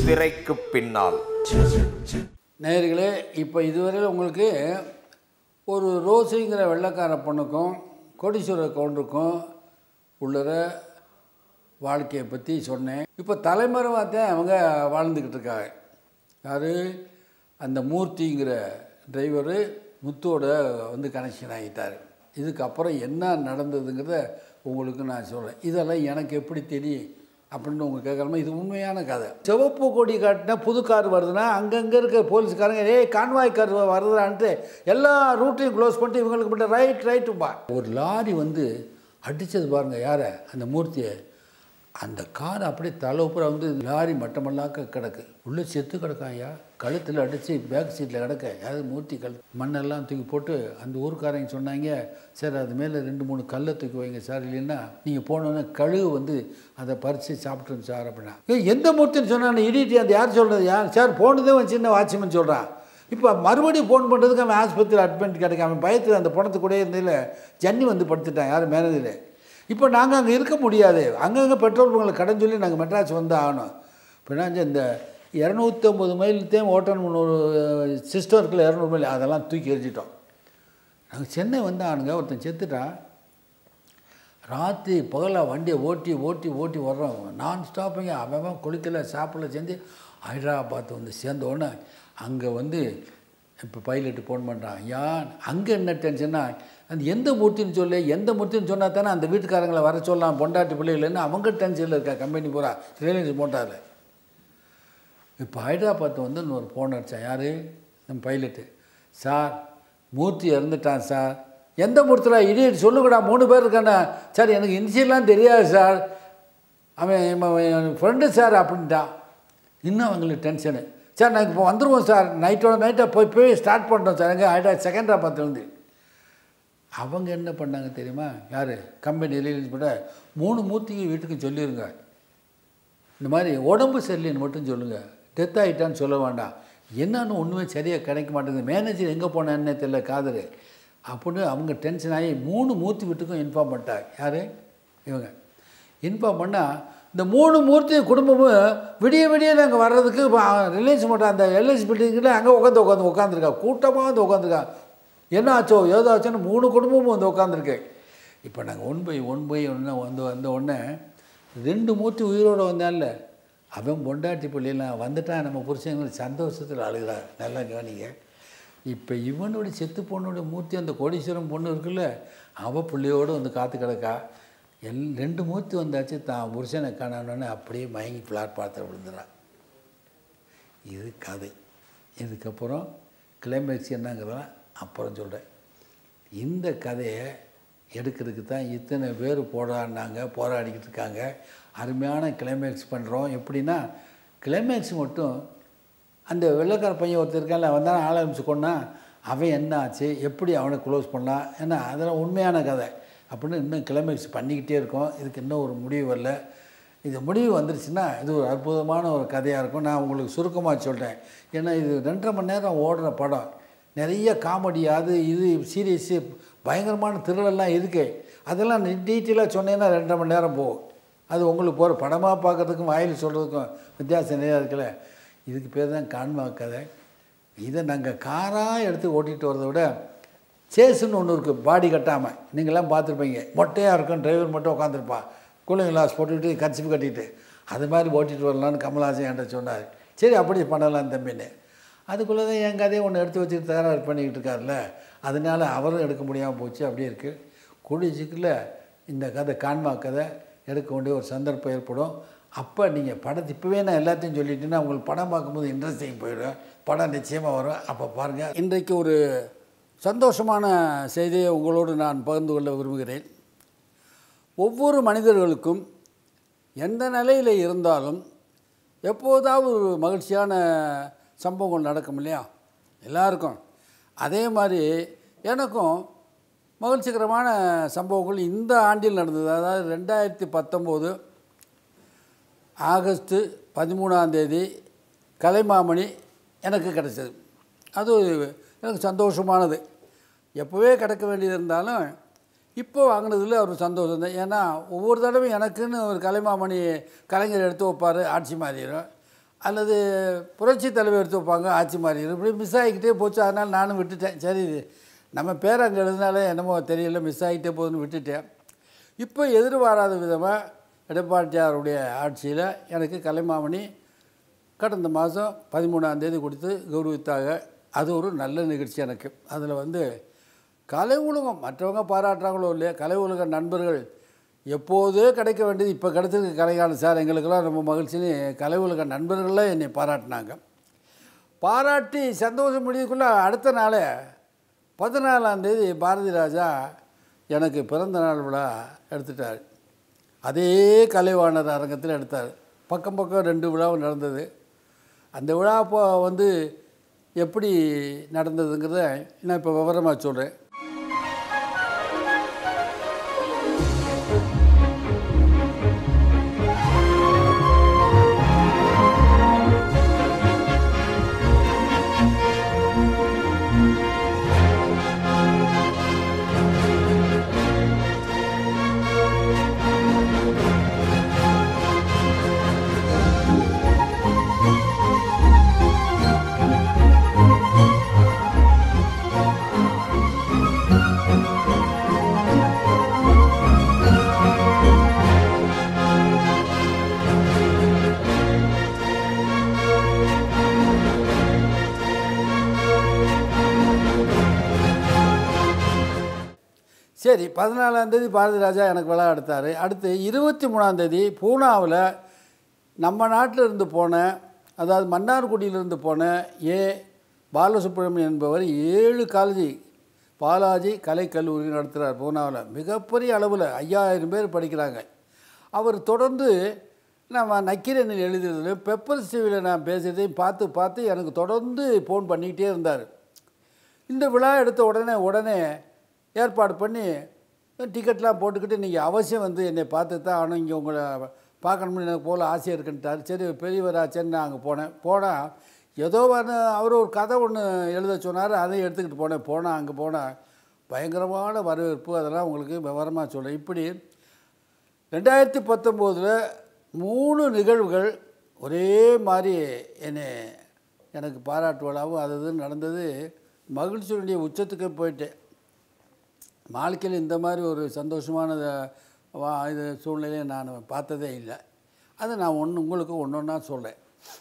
திரைக்கு பின்னால் நேயர்களே இப்போ இதுவரையில் உங்களுக்கு ஒரு ரோஸுங்கிற வெள்ளைக்கார பொண்ணுக்கும் கோடீஸ்வரர் கவுண்டருக்கும் உள்ளற வாழ்க்கையை பற்றி சொன்னேன் இப்போ தலைமறைவாக தான் அவங்க வாழ்ந்துக்கிட்டு இருக்காங்க யார் அந்த மூர்த்திங்கிற டிரைவரு முத்தோட வந்து கனெக்ஷன் ஆகிட்டார் இதுக்கப்புறம் என்ன நடந்ததுங்கிறத உங்களுக்கு நான் சொல்கிறேன் இதெல்லாம் எனக்கு எப்படி தெரியும் அப்படின்னு உங்க கேட்கலாமா இது உண்மையான கதை சிவப்பு கொடி காட்டினா புது கார் வருதுன்னா அங்கங்கே இருக்க போலீஸ்காரங்க ஏய் கான்வாய் கார் வருதுடான்ட்டு எல்லா ரூட்டையும் க்ளோஸ் பண்ணிட்டு இவங்களுக்கு மட்டும் ரைட் ரைட்டுப்பா ஒரு லாரி வந்து அடித்தது பாருங்கள் யாரை அந்த மூர்த்தியை அந்த கார் அப்படியே தலைப்புற வந்து லாரி மட்டமல்லாக்க கிடக்கு உள்ளே செத்து கிடக்கான் ஐயா கழுத்தில் அடித்து பேக் சீட்டில் கிடக்க யாராவது மூர்த்தி கல் மண்ணெல்லாம் தூக்கி போட்டு அந்த ஊருக்காரங்க சொன்னாங்க சார் அது மேலே ரெண்டு மூணு கல்லை தூக்கி வைங்க சார் இல்லைன்னா நீங்கள் போனோன்னே கழுகு வந்து அதை பறித்து சாப்பிட்ருங்க சார் அப்படின்னா ஏய் எந்த மூர்த்தின்னு சொன்னான் இடிட்டு அந்த யார் சொல்கிறது யார் சார் போனதே அவன் சின்ன வாட்ச்மேன் சொல்கிறான் இப்போ மறுபடியும் ஃபோன் பண்ணுறதுக்கு அவன் ஆஸ்பத்திரியில் அட்மிட் கிடைக்க அவன் பயத்தில் அந்த பணத்து கூட இருந்ததில் ஜன்னி வந்து படுத்துட்டான் யார் மேனேஜர் இப்போ நாங்கள் அங்கே இருக்க முடியாது அங்கங்கே பெட்ரோல் பங்களை கடன் சொல்லி நாங்கள் மெட்ராஸ் வந்து ஆகணும் பின்னாஞ்சு இந்த இரநூத்தம்பது மைல்த்தையும் ஓட்டணும் ஒரு சிஸ்டம் இருக்குல்ல இரநூறு மைல் அதெல்லாம் தூக்கி எரிஞ்சிட்டோம் நாங்கள் சென்னை வந்து ஆனுங்க ஒருத்தன் செத்துட்டான் ராத்திரி பகலாக வண்டியை ஓட்டி ஓட்டி ஓட்டி வர்றோம் நான் ஸ்டாப்பிங்க அவன் குளிக்கல சாப்பிடல சேர்ந்து ஹைதராபாத் வந்து சேர்ந்த உடனே அங்கே வந்து இப்போ பைலட்டு ஃபோன் பண்ணுறான் யான் அங்கே என்ன டென்ஷன்னா அந்த எந்த மூர்த்தின்னு சொல்லி எந்த மூர்த்தின்னு சொன்னா தானே அந்த வீட்டுக்காரங்களை வர சொல்லலாம் பொண்டாட்டி பிள்ளைகள்னு அவங்க டென்ஷனில் இருக்கா கம்பெனி பூரா ரிலையன்ஸ் மோட்டாரில் இப்போ ஹைதராபாத் வந்து இன்னொரு ஃபோன் அடித்தான் யார் நம்ம பைலட்டு சார் மூர்த்தி இறந்துட்டான் சார் எந்த மூர்த்தியில் இடியட் சொல்லுங்கடா மூணு பேர் இருக்கானே சார் எனக்கு இனிஷியல்லாம் தெரியாது சார் அவன் என் ஃப்ரெண்டு சார் அப்படின்ட்டான் இன்னும் அவங்களுக்கு டென்ஷனு சார் நாங்கள் இப்போ வந்துடுவோம் சார் நைட்டோட நைட்டாக போய் போய் ஸ்டார்ட் பண்ணுறோம் சார் எங்கே ஹைட்ரா செகண்ட்ராபாத்துலேருந்து அவங்க என்ன பண்ணாங்க தெரியுமா யார் கம்பெனி ரிலீஸ் பண்ண மூணு மூர்த்திக்கு வீட்டுக்கு சொல்லிடுங்க இந்த மாதிரி உடம்பு சரியில்லைன்னு மட்டும் சொல்லுங்கள் டெத் ஆகிட்டான்னு சொல்ல வேண்டாம் என்னன்னு ஒன்றுமே சரியாக கிடைக்க மாட்டேங்குது மேனேஜர் எங்கே போனான்னே தெரியல காதரு அப்படின்னு அவங்க டென்ஷன் ஆகி மூணு மூர்த்தி வீட்டுக்கும் இன்ஃபார்ம் பண்ணிட்டாங்க யார் இவங்க இன்ஃபார்ம் பண்ணால் இந்த மூணு மூர்த்தி குடும்பமும் விடிய விடிய நாங்கள் வர்றதுக்கு ரிலீஸ் மட்டும் அந்த எல்ஐசி பில்டிங்கில் அங்கே உட்காந்து உட்காந்து உட்காந்துருக்கா கூட்டமாக வந்து உட்காந்துருக்கா என்ன ஆச்சோ ஏதோ ஆச்சோன்னு மூணு குடும்பமும் வந்து உட்காந்துருக்கு இப்போ நாங்கள் ஒன் பை ஒன் பை ஒன்று வந்து வந்த உடனே ரெண்டு மூர்த்தி உயிரோடு வந்தான்ல அவன் பொண்டாட்டி பிள்ளைலாம் வந்துட்டான் நம்ம புருஷங்களுக்கு சந்தோஷத்தில் அழுகிறான் நல்லா கவனிங்க இப்போ இவனுடைய செத்து பொண்ணுடைய மூர்த்தி அந்த கோடீஸ்வரம் பொண்ணு இருக்குல்ல அவள் பிள்ளையோடு வந்து காத்து கிடக்கா எல் ரெண்டு மூர்த்தி வந்தாச்சு தான் புருஷனை காணணுன்னு அப்படியே மயங்கி பிளாட்பாரத்தில் விழுந்துறான் இது கதை இதுக்கப்புறம் கிளைமேக்ஸ் என்னங்கிறதெல்லாம் அப்புறம் சொல்கிறேன் இந்த கதையை எடுக்கிறதுக்கு தான் இத்தனை பேர் போராடினாங்க போராடிக்கிட்டு இருக்காங்க அருமையான கிளைமேக்ஸ் பண்ணுறோம் எப்படின்னா கிளைமேக்ஸ் மட்டும் அந்த வெள்ளைக்கார பையன் ஒருத்தர் இருக்கான்ல அவன் தான் ஆரம்பிச்சு கொண்டா அவன் என்ன ஆச்சு எப்படி அவனை க்ளோஸ் பண்ணலாம் ஏன்னா அதெல்லாம் உண்மையான கதை அப்படின்னு இன்னும் கிளைமேக்ஸ் பண்ணிக்கிட்டே இருக்கோம் இதுக்கு இன்னும் ஒரு முடிவு வரல இது முடிவு வந்துருச்சுன்னா இது ஒரு அற்புதமான ஒரு கதையாக இருக்கும் நான் உங்களுக்கு சுருக்கமாக சொல்கிறேன் ஏன்னா இது ரெண்டரை மணி நேரம் ஓடுற படம் நிறைய காமெடி அது இது சீரியஸு பயங்கரமான திருடெல்லாம் இருக்கு அதெல்லாம் டீட்டெயிலாக சொன்னீங்கன்னா ரெண்டரை மணி நேரம் போகும் அது உங்களுக்கு போகிற படமாக பார்க்கறதுக்கும் வாயில் சொல்கிறதுக்கும் வித்தியாசம் நிறையா இருக்குல்ல இதுக்கு பேர் தான் கான்வா கதை இதை நாங்கள் காராக எடுத்து ஓட்டிகிட்டு வரதை விட சேஸுன்னு ஒன்று இருக்குது பாடி கட்டாமல் நீங்களாம் பார்த்துருப்பீங்க மொட்டையாக இருக்கும் டிரைவர் மட்டும் உட்காந்துருப்பான் கூலிங் கிளாஸ் போட்டுக்கிட்டு கச்சிப்பு கட்டிட்டு அது மாதிரி ஓட்டிகிட்டு வரலான்னு கமல்ஹாசன் என்கிட்ட சொன்னார் சரி அப்படி பண்ணலாம் தம்பின்னு அதுக்குள்ளே தான் என் கதையை ஒன்று எடுத்து வச்சுட்டு தயாராக பண்ணிக்கிட்டு இருக்கார்ல அதனால அவரும் எடுக்க முடியாமல் போச்சு அப்படியே இருக்குது கூடிய சீக்கிரத்தில் இந்த கதை கான்மா கதை எடுக்க வேண்டிய ஒரு சந்தர்ப்பம் ஏற்படும் அப்போ நீங்கள் படத்தை இப்போவே நான் எல்லாத்தையும் சொல்லிட்டேன்னா உங்களுக்கு படம் பார்க்கும்போது இன்ட்ரெஸ்டிங் போயிடும் படம் நிச்சயமாக வரும் அப்போ பாருங்கள் இன்றைக்கு ஒரு சந்தோஷமான செய்தியை உங்களோடு நான் பகிர்ந்து கொள்ள விரும்புகிறேன் ஒவ்வொரு மனிதர்களுக்கும் எந்த நிலையில் இருந்தாலும் எப்போதாவது ஒரு மகிழ்ச்சியான சம்பவங்கள் நடக்கும் இல்லையா எல்லாருக்கும் அதே மாதிரி எனக்கும் மகிழ்ச்சிகரமான சம்பவங்கள் இந்த ஆண்டில் நடந்தது அதாவது ரெண்டாயிரத்தி பத்தொம்போது ஆகஸ்ட்டு பதிமூணாம் தேதி கலைமாமணி எனக்கு கிடைச்சது அது எனக்கு சந்தோஷமானது எப்போவே கிடைக்க வேண்டியது இருந்தாலும் இப்போ வாங்கினதில் ஒரு சந்தோஷம் தான் ஏன்னா ஒவ்வொரு தடவையும் எனக்குன்னு ஒரு கலைமாமணி கலைஞர் எடுத்து வைப்பார் ஆட்சி மாறிடும் அல்லது புரட்சி தலைவர் எடுத்து வைப்பாங்க ஆட்சி மாறி இப்படி மிஸ் ஆகிக்கிட்டே போச்சு அதனால் நானும் விட்டுட்டேன் சரி இது நம்ம பேர் அங்கே எழுதினாலே என்னமோ தெரியல மிஸ் ஆகிட்டே போகுதுன்னு விட்டுட்டேன் இப்போ எதிர்பாராத விதமாக எடப்பாடியாருடைய ஆட்சியில் எனக்கு கலைமாமணி கடந்த மாதம் பதிமூணாம் தேதி கொடுத்து கௌரவித்தாங்க அது ஒரு நல்ல நிகழ்ச்சி எனக்கு அதில் வந்து கலை உலகம் மற்றவங்க பாராட்டுறாங்களோ இல்லையா கலை உலக நண்பர்கள் எப்போதே கிடைக்க வேண்டியது இப்போ கிடைச்சிருக்கு கலைக்கான சார் எங்களுக்கெல்லாம் ரொம்ப மகிழ்ச்சின்னு கலை உலக நண்பர்கள்லாம் என்னை பாராட்டினாங்க பாராட்டி சந்தோஷம் முடியக்குள்ளே அடுத்த நாளே பதினாலாம் தேதி பாரதி ராஜா எனக்கு பிறந்த நாள் விழா எடுத்துட்டார் அதே கலைவாணர் அரங்கத்தில் எடுத்தார் பக்கம் பக்கம் ரெண்டு விழாவும் நடந்தது அந்த விழா அப்போ வந்து எப்படி நடந்ததுங்கிறத நான் இப்போ விவரமாக சொல்கிறேன் சரி பதினாலாம் தேதி பாரதி ராஜா எனக்கு விழா எடுத்தார் அடுத்து இருபத்தி மூணாந்தேதி பூனாவில் நம்ம நாட்டில் இருந்து போன அதாவது மன்னார்குடியிலிருந்து போன ஏ பாலசுப்ரமணியன் என்பவர் ஏழு காலேஜ் பாலாஜி கலைக்கல்லூரி நடத்துகிறார் பூனாவில் மிகப்பெரிய அளவில் ஐயாயிரம் பேர் படிக்கிறாங்க அவர் தொடர்ந்து நம்ம நக்கீரனில் எழுதுறதுலையும் பெப்பர் ஸ்டீவில் நான் பேசுகிறதையும் பார்த்து பார்த்து எனக்கு தொடர்ந்து ஃபோன் பண்ணிக்கிட்டே இருந்தார் இந்த விழா எடுத்த உடனே உடனே ஏற்பாடு பண்ணி டிக்கெட்லாம் போட்டுக்கிட்டு நீங்கள் அவசியம் வந்து என்னை பார்த்து தான் ஆனால் இங்கே உங்களை பார்க்கணும்னு எனக்கு போல ஆசையாக இருக்குன்ட்டார் சரி பெரியவராச்சேன்னு நான் அங்கே போனேன் போனால் ஏதோ ஒன்று அவர் ஒரு கதை ஒன்று எழுத சொன்னார் அதையும் எடுத்துக்கிட்டு போனேன் போனால் அங்கே போனால் பயங்கரமான வரவேற்பு அதெல்லாம் உங்களுக்கு விவரமாக சொல்கிறேன் இப்படி ரெண்டாயிரத்தி பத்தொம்போதில் மூணு நிகழ்வுகள் ஒரே மாதிரி என்னை எனக்கு பாராட்டு விழாவும் அது இதுன்னு நடந்தது மகிழ்ச்சியுடைய உச்சத்துக்கு போயிட்டேன் வாழ்க்கையில் இந்த மாதிரி ஒரு சந்தோஷமான வா இது சூழ்நிலையை நான் பார்த்ததே இல்லை அதை நான் ஒன்று உங்களுக்கு ஒன்று ஒன்றா சொல்கிறேன்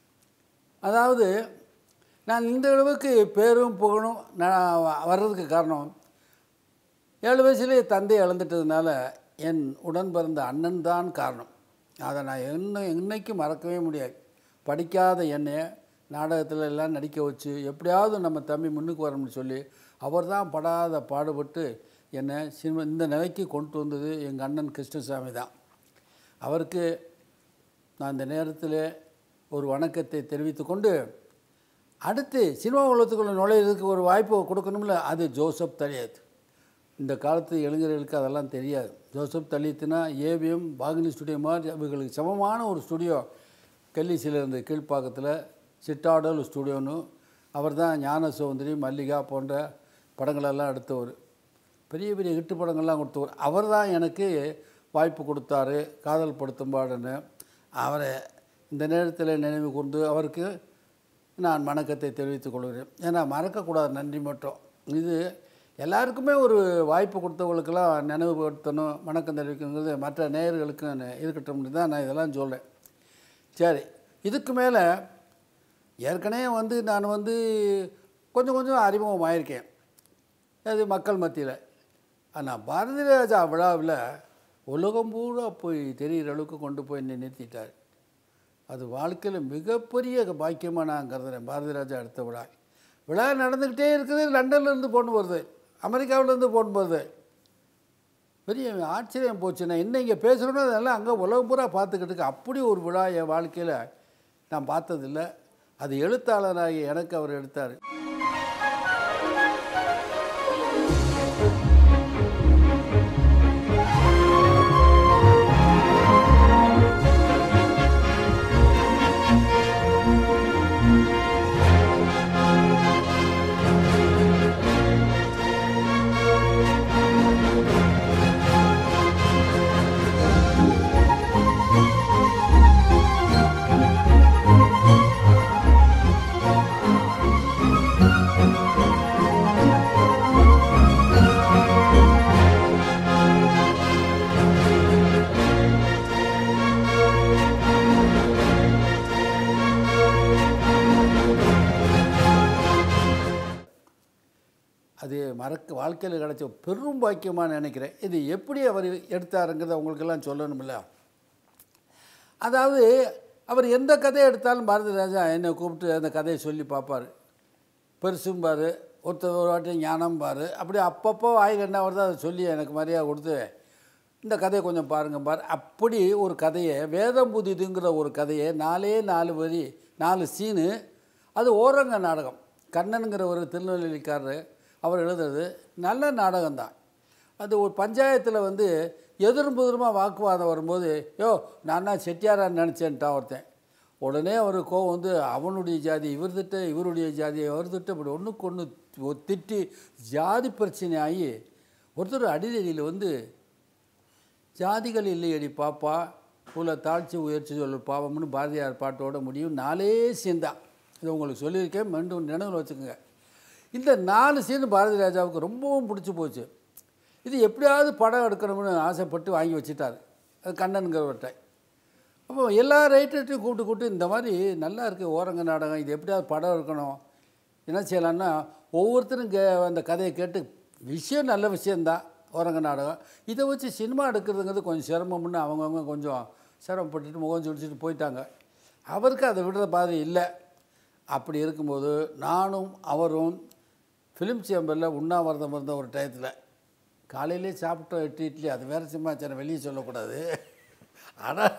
அதாவது நான் இந்த அளவுக்கு பேரும் புகழும் நான் வர்றதுக்கு காரணம் ஏழு வயசுலேயே தந்தை இழந்துட்டதுனால என் உடன் பிறந்த அண்ணன் தான் காரணம் அதை நான் இன்னும் இன்னைக்கும் மறக்கவே முடியாது படிக்காத என்னை நாடகத்தில் எல்லாம் நடிக்க வச்சு எப்படியாவது நம்ம தம்பி முன்னுக்கு வரணும்னு சொல்லி அவர் தான் படாத பாடுபட்டு என்னை சினிமா இந்த நிலைக்கு கொண்டு வந்தது எங்கள் அண்ணன் கிருஷ்ணசாமி தான் அவருக்கு நான் இந்த நேரத்தில் ஒரு வணக்கத்தை தெரிவித்துக்கொண்டு அடுத்து சினிமா உலகத்துக்குள்ள நுழையிறதுக்கு ஒரு வாய்ப்பு கொடுக்கணும்ல அது ஜோசப் தலியத் இந்த காலத்து இளைஞர்களுக்கு அதெல்லாம் தெரியாது ஜோசப் தலியத்துனா ஏவிஎம் பாகினி ஸ்டுடியோ மாதிரி இவங்களுக்கு சமமான ஒரு ஸ்டுடியோ கெல்லிசியில் இருந்த கீழ்ப்பாக்கத்தில் சிட்டாடல் ஸ்டுடியோன்னு அவர் தான் ஞான சுதந்திரி மல்லிகா போன்ற படங்களெல்லாம் எடுத்தவர் பெரிய பெரிய ஹிட்டு படங்கள்லாம் கொடுத்தவர் அவர் தான் எனக்கு வாய்ப்பு கொடுத்தாரு காதல் படுத்தும் பாடுன்னு அவரை இந்த நேரத்தில் நினைவு கூர்ந்து அவருக்கு நான் வணக்கத்தை தெரிவித்துக் கொள்கிறேன் ஏன்னா மறக்கக்கூடாது நன்றி மட்டும் இது எல்லாருக்குமே ஒரு வாய்ப்பு கொடுத்தவங்களுக்கெல்லாம் நினைவுபடுத்தணும் வணக்கம் தெரிவிக்கணுங்கிறது மற்ற நேயர்களுக்கும் இருக்கட்டும்னு தான் நான் இதெல்லாம் சொல்கிறேன் சரி இதுக்கு மேலே ஏற்கனவே வந்து நான் வந்து கொஞ்சம் கொஞ்சம் அறிமுகம் ஆயிருக்கேன் அது மக்கள் மத்தியில் ஆனால் பாரதி ராஜா விழாவில் உலகம் பூரா போய் தெரிகிற அளவுக்கு கொண்டு போய் என்னை நிறுத்திட்டார் அது வாழ்க்கையில் மிகப்பெரிய பாக்கியமாக நான் கருதுறேன் பாரதி ராஜா அடுத்த விழா விழா நடந்துக்கிட்டே இருக்குது லண்டன்லேருந்து போன் வருது அமெரிக்காவிலேருந்து போன் வருது பெரிய ஆச்சரியம் போச்சு நான் என்ன இங்கே பேசுகிறேனோ அதெல்லாம் அங்கே உலகம் பூரா பார்த்துக்கிட்டு இருக்கு. அப்படி ஒரு விழா என் வாழ்க்கையில் நான் பார்த்ததில்ல அது எழுத்தாளராகி எனக்கு அவர் எடுத்தார் எனக்கு வாழ்க்கையில் கிடைச்ச பெரும் பாக்கியமாக நினைக்கிறேன் இது எப்படி அவர் எடுத்தாருங்கிறத உங்களுக்கெல்லாம் சொல்லணும்ல அதாவது அவர் எந்த கதையை எடுத்தாலும் பாரதி ராஜா என்னை கூப்பிட்டு அந்த கதையை சொல்லி பார்ப்பார் பெருசும்பார் ஒருத்தர் ஒரு வாட்டி ஞானம்பார் அப்படி அப்பப்போ வாயில் என்ன வருதோ அதை சொல்லி எனக்கு மரியாதை கொடுத்து இந்த கதையை கொஞ்சம் பாருங்க பார் அப்படி ஒரு கதையை வேதம் புதிதுங்கிற ஒரு கதையை நாலே நாலு வரி நாலு சீனு அது ஓரங்க நாடகம் கண்ணனுங்கிற ஒரு திருநெல்வேலிக்காரர் அவர் எழுதுறது நல்ல நாடகம்தான் அது ஒரு பஞ்சாயத்தில் வந்து எதிரும் புதிருமாக வாக்குவாதம் வரும்போது யோ நான் தான் செட்டியாரான்னு நினச்சேன்ட்டான் ஒருத்தன் உடனே அவர் கோவம் வந்து அவனுடைய ஜாதி இவர் திட்ட இவருடைய ஜாதி அவர் திட்ட இப்படி ஒன்றுக்கு ஒன்று திட்டி ஜாதி பிரச்சனை ஆகி ஒருத்தர் அடிதடியில் வந்து ஜாதிகள் இல்லையடி பாப்பா உள்ள தாழ்ச்சி உயர்ச்சி சொல்லு பாவம்னு பாரதியார் பாட்டோட முடியும் நாலே சீன் தான் இதை உங்களுக்கு சொல்லியிருக்கேன் மீண்டும் நினைவில் வச்சுக்கோங்க இந்த நாலு சீன் பாரதி ராஜாவுக்கு ரொம்பவும் பிடிச்சி போச்சு இது எப்படியாவது படம் எடுக்கணும்னு ஆசைப்பட்டு வாங்கி வச்சுட்டார் அது கண்ணனுங்கிறவர்கிட்ட அப்போ எல்லா ரைட்டர்ட்டையும் கூப்பிட்டு கூப்பிட்டு இந்த மாதிரி நல்லா இருக்குது ஓரங்க நாடகம் இது எப்படியாவது படம் இருக்கணும் என்ன செய்யலான்னா ஒவ்வொருத்தரும் கே அந்த கதையை கேட்டு விஷயம் நல்ல விஷயந்தான் ஓரங்க நாடகம் இதை வச்சு சினிமா எடுக்கிறதுங்கிறது கொஞ்சம் சிரமம்னு அவங்கவுங்க கொஞ்சம் சிரமப்பட்டுட்டு முகம் சுடிச்சிட்டு போயிட்டாங்க அவருக்கு அதை விடுற பாதை இல்லை அப்படி இருக்கும்போது நானும் அவரும் ஃபிலிம் சேம்பரில் உண்ணாவிரதம் இருந்த ஒரு டயத்தில் காலையிலே சாப்பிட்டோம் எட்டு இட்லி அது வேறு சிம்மாச்சாரம் வெளியே சொல்லக்கூடாது ஆனால்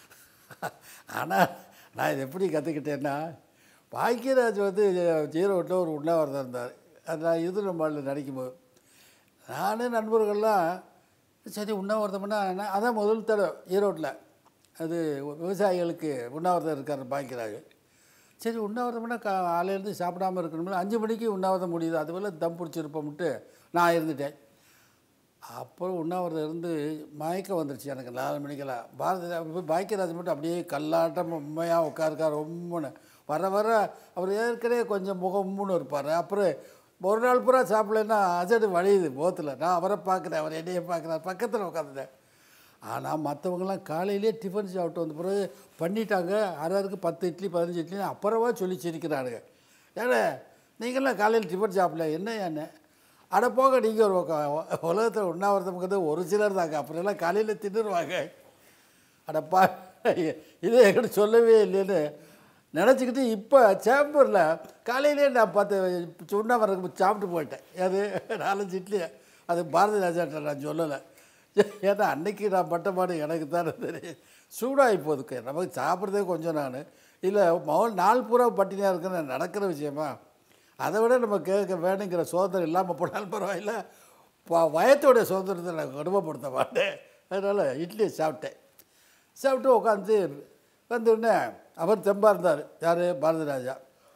ஆனால் நான் இதை எப்படி கற்றுக்கிட்டேன்னா பாக்கியராஜ் வந்து ஜீரோட்டில் ஒரு உண்ணாவிரதம் இருந்தார் அது நான் இது நம்மளில் நடிக்கும்போது நானும் நண்பர்கள்லாம் சரி உண்ணாவிரதம்னா என்ன அதான் முதல் தடவை ஈரோட்டில் அது விவசாயிகளுக்கு உண்ணாவிரதம் இருக்கார் பாக்கியராஜ் சரி உண்ணாவிரதம்னா கா ஆலையிலேருந்து சாப்பிடாம இருக்கணும்ல அஞ்சு மணிக்கு உண்ணாவிரதம் முடியுது அதுவரை தம் பிடிச்சிருப்போம்ட்டு நான் இருந்துட்டேன் அப்புறம் உண்ணாவிரதம் இருந்து மயக்கம் வந்துருச்சு எனக்கு நாலு மணிக்கெல்லாம் பாரதி பாக்கியராஜ் மட்டும் அப்படியே கல்லாட்டம் உண்மையாக உட்காருக்கார் ரொம்பன்னு வர வர அவர் ஏற்கனவே கொஞ்சம் முகம்னு இருப்பார் அப்புறம் ஒரு நாள் பூரா சாப்பிடலன்னா அசடு வழியுது முகத்தில் நான் அவரை பார்க்குறேன் அவர் என்னையே பார்க்குறாரு பக்கத்தில் உட்காந்துட்டேன் ஆனால் மற்றவங்களாம் காலையிலே டிஃபன் சாப்பிட்டு வந்த பிறகு பண்ணிட்டாங்க ஆறாருக்கு பத்து இட்லி பதினஞ்சு இட்லி அப்புறமா சொல்லி சிரிக்கிறானுங்க ஏன்னா நீங்களாம் காலையில் டிஃபன் சாப்பிடல என்ன என்ன அட போக நீங்கள் ஒரு உக்க- உலகத்தில் உண்ணாவிரதம்ங்கிறது ஒரு சிலர் தாங்க அப்புறம் எல்லாம் காலையில் தின்னுருவாங்க அடப்பா இது என்கிட்ட சொல்லவே இல்லைன்னு நினச்சிக்கிட்டு இப்போ சேம்பரில் காலையிலே நான் பார்த்து உண்ணாவிரதம் சாப்பிட்டு போயிட்டேன் அது நாலஞ்சு இட்லி அது பாரதி ராஜாட்ட நான் சொல்லலை ஏன்னா அன்னைக்கு நான் பட்ட பாடு எனக்கு தானே தெரியும் சூடாகி போதுக்கு நமக்கு சாப்பிட்றதே கொஞ்சம் நான் இல்லை மகள் நாள் பூரா பட்டினியாக இருக்குன்னு நடக்கிற விஷயமா அதை விட நம்ம கேட்க வேணுங்கிற சுதந்திரம் இல்லாமல் போனாலும் பரவாயில்ல ப- வயத்தோடைய சுதந்திரத்தை நான் கடுமைப்படுத்த மாட்டேன் அதனால் இட்லியை சாப்பிட்டேன் சாப்பிட்டு உட்காந்து வந்தோடனே அவர் தெம்பாக இருந்தார் யார் பாரதி ராஜா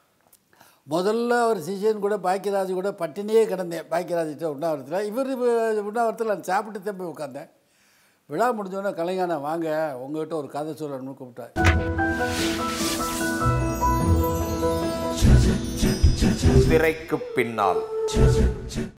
முதல்ல அவர் சிஷியன் கூட பாக்கியராஜ் கூட பட்டினியே கிடந்தேன் பாக்கியராஜ்கிட்ட உண்ணாவிரத்தில் இவர் உண்ணாவிரத்தில் நான் சாப்பிட்டு திரும்பி உட்காந்தேன் விழா முடிஞ்சோடனே கலைஞான வாங்க உங்ககிட்ட ஒரு கதை சொல்லணும்னு கூப்பிட்டார் திரைக்கு பின்னால்